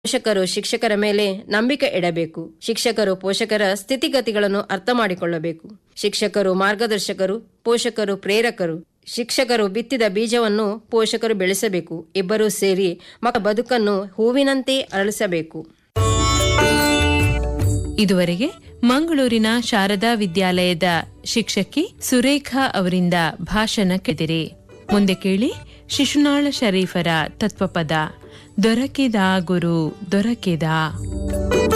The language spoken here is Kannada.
ಪೋಷಕರು ಶಿಕ್ಷಕರ ಮೇಲೆ ನಂಬಿಕೆ ಇಡಬೇಕು ಶಿಕ್ಷಕರು ಪೋಷಕರ ಸ್ಥಿತಿಗತಿಗಳನ್ನು ಅರ್ಥ ಮಾಡಿಕೊಳ್ಳಬೇಕು ಶಿಕ್ಷಕರು ಮಾರ್ಗದರ್ಶಕರು ಪೋಷಕರು ಪ್ರೇರಕರು ಶಿಕ್ಷಕರು ಬಿತ್ತಿದ ಬೀಜವನ್ನು ಪೋಷಕರು ಬೆಳೆಸಬೇಕು ಇಬ್ಬರೂ ಸೇರಿ ಮಕ್ಕಳ ಬದುಕನ್ನು ಹೂವಿನಂತೆ ಅರಳಿಸಬೇಕು ಇದುವರೆಗೆ ಮಂಗಳೂರಿನ ಶಾರದಾ ವಿದ್ಯಾಲಯದ ಶಿಕ್ಷಕಿ ಸುರೇಖಾ ಅವರಿಂದ ಭಾಷಣ ಕೇಳಿದಿರಿ ಮುಂದೆ ಕೇಳಿ ಶಿಶುನಾಳ ಶರೀಫರ ತತ್ವಪದ ದೊರಕಿದ ಗುರು ದೊರಕಿದ